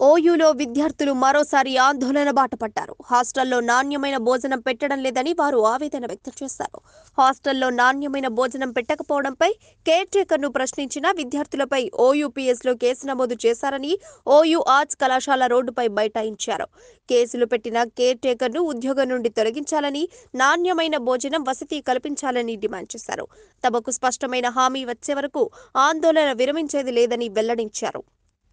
ఓయూలో విద్యార్థులు మరోసారి ఆందోళన బాట పట్టారు హాస్టల్లో నాణ్యమైన భోజనం పెట్టడం లేదని వారు ఆవేదన వ్యక్తం చేశారు హాస్టల్లో నాణ్యమైన భోజనం పెట్టకపోవడంపై కేర్ టేకర్ను ప్రశ్నించిన విద్యార్థులపై ఓయూపీఎస్లో కేసు నమోదు చేశారని ఓయూ ఆర్ట్స్ కళాశాల రోడ్డుపై బైఠాయించారు కేసులు పెట్టిన కేర్ టేకర్ను ఉద్యోగం నుండి తొలగించాలని నాణ్యమైన భోజనం వసతి కల్పించాలని డిమాండ్ చేశారు తమకు స్పష్టమైన హామీ వచ్చే వరకు ఆందోళన విరమించేది లేదని వెల్లడించారు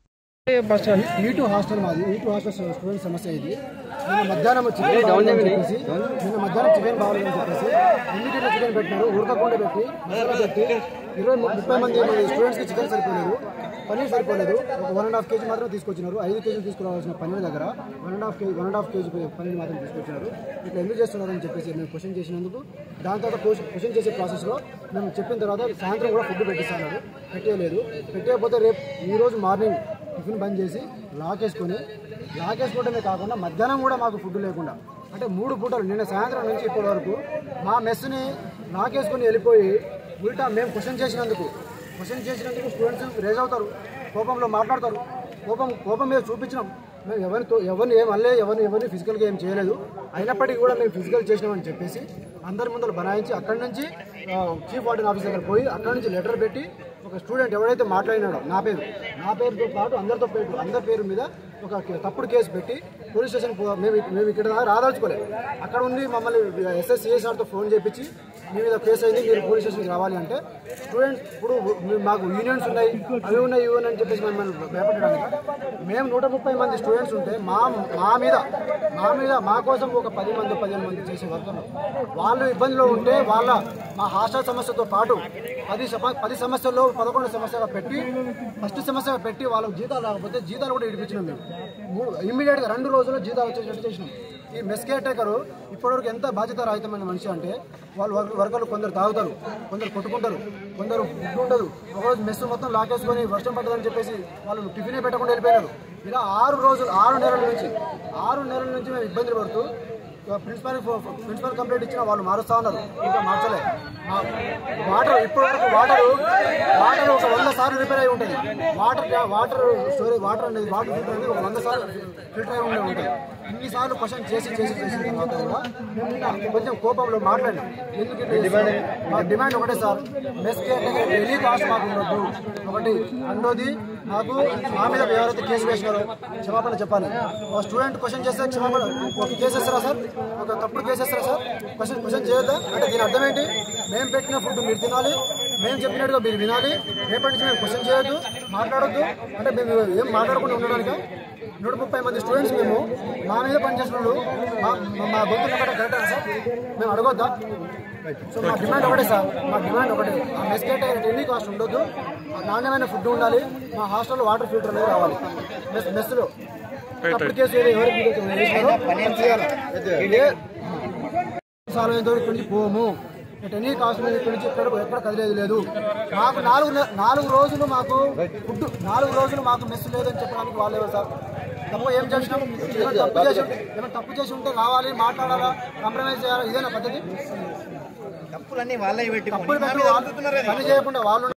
ఈ టూ హాస్టల్ మాది ఈ టూ హాస్టల్ స్టూడెంట్ సమస్య ఇది నిన్న మధ్యాహ్నం చికెన్ బాగాలేదని చెప్పేసి నిన్న మధ్యాహ్నం చికెన్ బాగాలేదని చెప్పేసి ఇమీడియట్గా చికెన్ పెట్టినారు ఉడకకుండా పెట్టి మసాలా పెట్టి ఇరవై ము- ముప్పై మంది స్టూడెంట్స్కి చికెన్ సరిపోలేదు పన్నీర్ సరిపోలేదు ఒక వన్ అండ్ హాఫ్ కేజీ మాత్రం తీసుకొచ్చినారు ఐదు కేజీలు తీసుకురావాల్సిన పన్నీర్ దగ్గర one and half kg one and half kg paneer మాత్రం తీసుకొచ్చినారు ఇట్లా ఎందుకు చేస్తున్నారని చెప్పేసి మేము క్వశ్చన్ చేసినందుకు దాని తర్వాత క్వశ్చన్ చేసే ప్రాసెస్లో మేము చెప్పిన తర్వాత సాయంత్రం కూడా ఫుడ్ పెట్టిస్తున్నారు పెట్టేయలేదు పెట్టేయకపోతే రేపు ఈ రోజు మార్నింగ్ టిఫిన్ బంద్ చేసి లాకేసుకొని లాకేసుకోవడమే కాకుండా మధ్యాహ్నం కూడా మాకు ఫుడ్ లేకుండా అంటే మూడు పూటలు నిన్న సాయంత్రం నుంచి ఇప్పటి వరకు మా మెస్ని లాకేసుకొని వెళ్ళిపోయి ఉల్టా మేము క్వశ్చన్ చేసినందుకు క్వశ్చన్ చేసినందుకు స్టూడెంట్స్ రేజ్ అవుతారు కోపంలో మాట్లాడతారు కోపం కోపం మీద చూపించినాం మేము ఎవరితో ఎవరిని ఏం అనలే ఎవరిని ఎవరిని ఫిజికల్గా ఏం చేయలేదు అయినప్పటికీ కూడా మేము ఫిజికల్ చేసినామని చెప్పేసి అందరి ముందర బనాయించి అక్కడి నుంచి చీఫ్ వార్డెన్ ఆఫీస్ దగ్గర పోయి అక్కడి నుంచి లెటర్ పెట్టి ఒక స్టూడెంట్ ఎవరైతే మాట్లాడినాడో నా పేరు నా పేరుతో పాటు అందరితో పేరు అందరి పేరు మీద ఒక కే- తప్పుడు కేసు పెట్టి పోలీస్ స్టేషన్ పో- మేము ఇక్- మేము ఇక్కడ దాకా రాదలుచుకోలేదు అక్కడ ఉండి మమ్మల్ని ఎస్ఎస్ సిఎస్ఆర్తో ఫోన్ చేయించి మీ మీద కేసు అయింది మీరు పోలీస్ స్టేషన్కి రావాలి అంటే స్టూడెంట్స్ ఇప్పుడు మీ- మాకు యూనియన్స్ ఉన్నాయి అవి ఉన్నాయి ఇవి ఉన్నాయి అని చెప్పేసి మమ్మల్ని భయపెట్టడానికి మేము నూట ముప్పై మంది స్టూడెంట్స్ ఉంటే మా మా మీద మా మీద మా కోసం ఒక పది మంది పదిహేను మంది చేసే వర్కర్లు వాళ్ళు ఇబ్బందిలో ఉంటే వాళ్ళ మా హాస్టల్ సమస్యతో పాటు పది సమ- పది సమస్యల్లో పదకొండు సమస్యగా పెట్టి ఫస్ట్ సమస్యగా పెట్టి వాళ్ళకి జీతాలు రాకపోతే జీతాలు కూడా ఇడిపించినాం మేము మూడు ఇమ్మీడియట్గా రెండు రోజుల్లో జీతాలు వచ్చేటట్టు చేసినాం ఈ మెస్ కేర్ టేకర్ ఇప్పటివరకు ఎంత బాధ్యత రహితమైన మనిషి అంటే వాళ్ళు వర్క- వర్కర్లు కొందరు తాగుతారు కొందరు కొట్టుకుంటారు కొందరు ఫుడ్ ఉండదు ఒకరోజు మెస్ మొత్తం లాకేసుకొని వర్షం పట్టదని చెప్పేసి వాళ్ళు టిఫినే పెట్టకుండా వెళ్ళిపోయారు ఇలా ఆరు రోజులు ఆరు నెలల నుంచి ఆరు నెలల నుంచి మేము ఇబ్బందులు పడుతూ ప్రిన్సిపల్ ప్రిన్సిపల్ కంప్లైంట్ ఇచ్చిన వాళ్ళు మారుస్తా ఉన్నారు ఇంకా మార్చలే మా- వాటర్ ఇప్పటి వరకు వాటర్ వాటర్ ఒక వంద సార్లు రిపేర్ అయి ఉంటుంది వాటర్ ట్యా- వాటర్ స్టోరేజ్ వాటర్ అనేది వాటర్ ఫిల్టర్ అనేది ఒక వంద సార్లు ఫిల్టర్ అయి ఉండే ఉంటుంది ఇన్ని సార్లు క్వశ్చన్ చేసి చేసి చేసిన తర్వాత కూడా మేము ఇంకా కొంచెం కోపంలో మాట్లాడినాం ఎందుకు ఇట్లా చేస్తున్నాం? మా డిమాండ్ ఒకటే sir mess care any cost మాకు ఉండొద్దు ఒకటి రెండోది నాకు మా మీద ఎవరైతే కేసు వేసినారో క్షమాపణ చెప్పాలి ఒక స్టూడెంట్ క్వశ్చన్ చేస్తే క్షమాపణ ఒక కేసు వేస్తారా సార్ ఒక తప్పుడు కేసు వేస్తారా సార్ క్వశ్చన్ క్వశ్చన్ చేయొద్దా అంటే దీని అర్థం ఏంటి మేము పెట్టిన ఫుడ్ మీరు తినాలి మేము చెప్పినట్టుగా మీరు వినాలి రేపటి నుంచి మేము క్వశ్చన్ చేయొద్దు మాట్లాడొద్దు అంటే మేము ఏం మాట్లాడకుండా ఉండడానికి నూట ముప్పై మంది స్టూడెంట్స్ మేము మా మీద పనిచేసిన వాళ్ళు మా మా- మా గొంతు ఒకటే కరెక్టా సార్ మేము అడగొద్దా సో మా డిమాండ్ ఒకటే సార్ మా డిమాండ్ ఒకటే ఆ మెస్కేట్ ఎన్ని కాస్ట్ ఉండొద్దు ఆ నాణ్యమైన ఫుడ్ ఉండాలి మా హాస్టల్లో వాటర్ ఫిల్టర్ అనేది రావాలి మెస్ మెస్లో తప్పుడు కేసు ఏదో ఎవరి మీద అయితే వేసినారో అది చేయాలి. ఇదే సాల్వ్ అయ్యేంత వరకు ఇక్కడి నుంచి పోము ఇటు ఎన్ని కాస్ట్ మీద ఇక్కడి నుంచి ఎక్కడ ఎక్కడ కదిలేదు లేదు మాకు నాలుగు నె- నాలుగు రోజులు మాకు ఫుడ్ నాలుగు రోజులు మాకు మెస్ లేదని చెప్పడానికి వాళ్ళు ఎవరు సార్ తప్పు ఏం చేసినాం ఏమైనా తప్పు చేసి ఉంటే ఏమైనా తప్పు చేసి ఉంటే రావాలి మాట్లాడాలా కాంప్రమైజ్ చేయాలా ఇదేనా పద్ధతి తప్పులన్నీ వాళ్ళే పెట్టి తప్పులు పెట్టి వాళ్ళు పని చేయకుండా వాళ్ళు